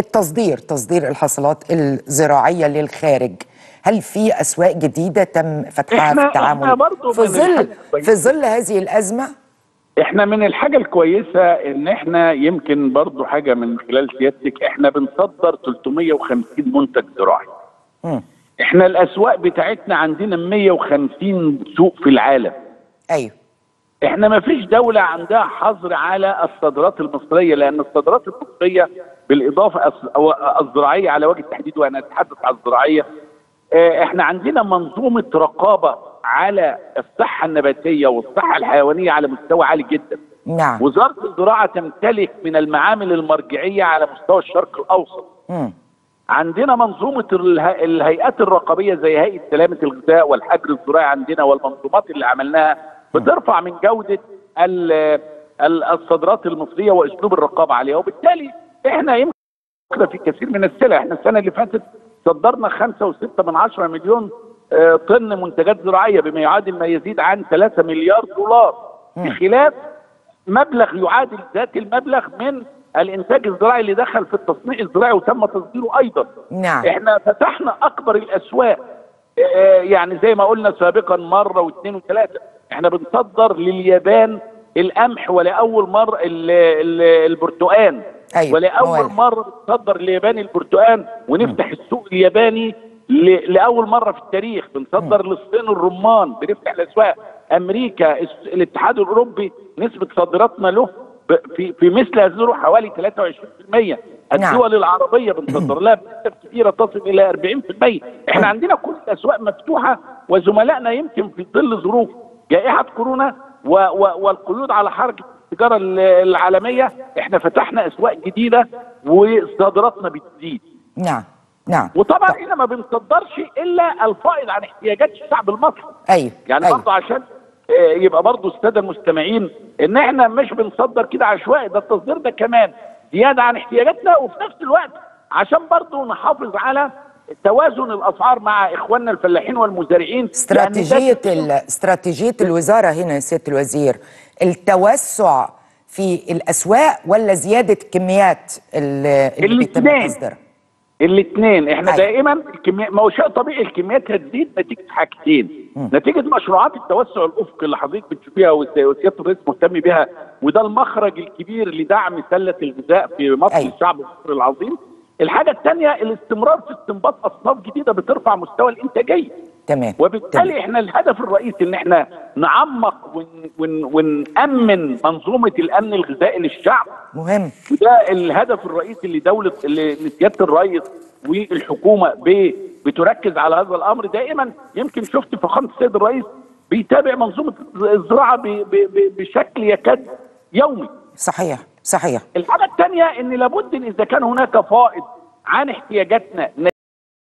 التصدير تصدير الحاصلات الزراعيه للخارج هل في اسواق جديده تم فتحها في إحنا- التعامل إحنا برضو في من ظل الحاجة الكويسة. في ظل هذه الازمه احنا من الحاجة الكويسة ان احنا يمكن برضو حاجة من خلال سيادتك احنا بنصدر 350 منتج زراعي مم. احنا الاسواق بتاعتنا عندنا 150 سوق في العالم ايوه احنا ما فيش دولة عندها حظر على الصادرات المصرية لان الصادرات المصرية بالاضافة الس- أو الزراعية على وجه التحديد وانا اتحدث عن الزراعية اه، احنا عندنا منظومة رقابة على الصحة النباتية والصحة الحيوانية على مستوى عالي جدا نعم وزارة الزراعة تمتلك من المعامل المرجعية على مستوى الشرق الأوسط مم. عندنا منظومة اله- الهيئات الرقابية زي هيئة سلامة الغذاء والحجر الزراعي عندنا والمنظومات اللي عملناها بترفع من جودة ال- ال- الصادرات المصرية وأسلوب الرقابة عليها وبالتالي احنا يمكن في كثير من السلع احنا السنة اللي فاتت صدرنا خمسة وستة من عشرة مليون آه، طن منتجات زراعية بما يعادل ما يزيد عن 3 مليار دولار بخلاف مبلغ يعادل ذات المبلغ من الانتاج الزراعي اللي دخل في التصنيع الزراعي وتم تصديره ايضا نعم احنا فتحنا اكبر الاسواق آه، يعني زي ما قلنا سابقا مره واثنين وثلاثه احنا بنصدر لليابان القمح ولاول مره ال- ال- البرتقال أيوة، ولاول موالح. مره بنصدر لليابان البرتقال ونفتح السوق الياباني ل- لاول مره في التاريخ بنصدر للصين الرمان بنفتح الاسواق امريكا الس- الاتحاد الاوروبي نسبه صادراتنا له ب- في في مثل هذه الظروف حوالي 23% نعم. الدول العربيه بنصدر لها بنسب كبيره تصل الى 40% احنا عندنا كل الاسواق مفتوحه وزملائنا يمكن في ظل ظروف جائحه كورونا و و والقيود على حركه التجاره ال- العالميه احنا فتحنا اسواق جديده وصادراتنا بتزيد نعم نعم وطبعا احنا ما بنصدرش الا الفائض عن احتياجات الشعب المصري ايوه يعني أيوة. برضه عشان آه، يبقى برضه الساده المستمعين ان احنا مش بنصدر كده عشوائي ده التصدير ده كمان زياده عن احتياجاتنا وفي نفس الوقت عشان برضه نحافظ على توازن الاسعار مع اخواننا الفلاحين والمزارعين لأن ده استراتيجية كتير- ال- استراتيجية الوزارة هنا يا سيادة الوزير التوسع في الأسواق ولا زيادة كميات ال- اللي بيتم الاتنين. تصديرها؟ الاثنين احنا أيوة. دائما الكمية ما هو شيء طبيعي الكميات هتزيد نتيجه حاجتين نتيجه مشروعات التوسع الافقي اللي حضرتك بتشوفيها وس- وسياده الرئيس مهتم بها وده المخرج الكبير لدعم سله الغذاء في مصر أيوة. الشعب المصري العظيم الحاجه الثانيه الاستمرار في استنباط اصناف جديده بترفع مستوى الانتاجيه تمام وبالتالي تمام. احنا الهدف الرئيسي ان احنا نعمق ون ون ونامن منظومه الامن الغذائي للشعب مهم وده الهدف الرئيسي اللي دوله اللي اللي سياده الرئيس والحكومه ب- بتركز على هذا الامر دائما يمكن شفت فخامه السيد الرئيس بيتابع منظومه الزراعه ب- ب- ب- بشكل يكاد يومي. صحيح صحيح الحاجه الثانيه ان لابد إن اذا كان هناك فائض عن احتياجاتنا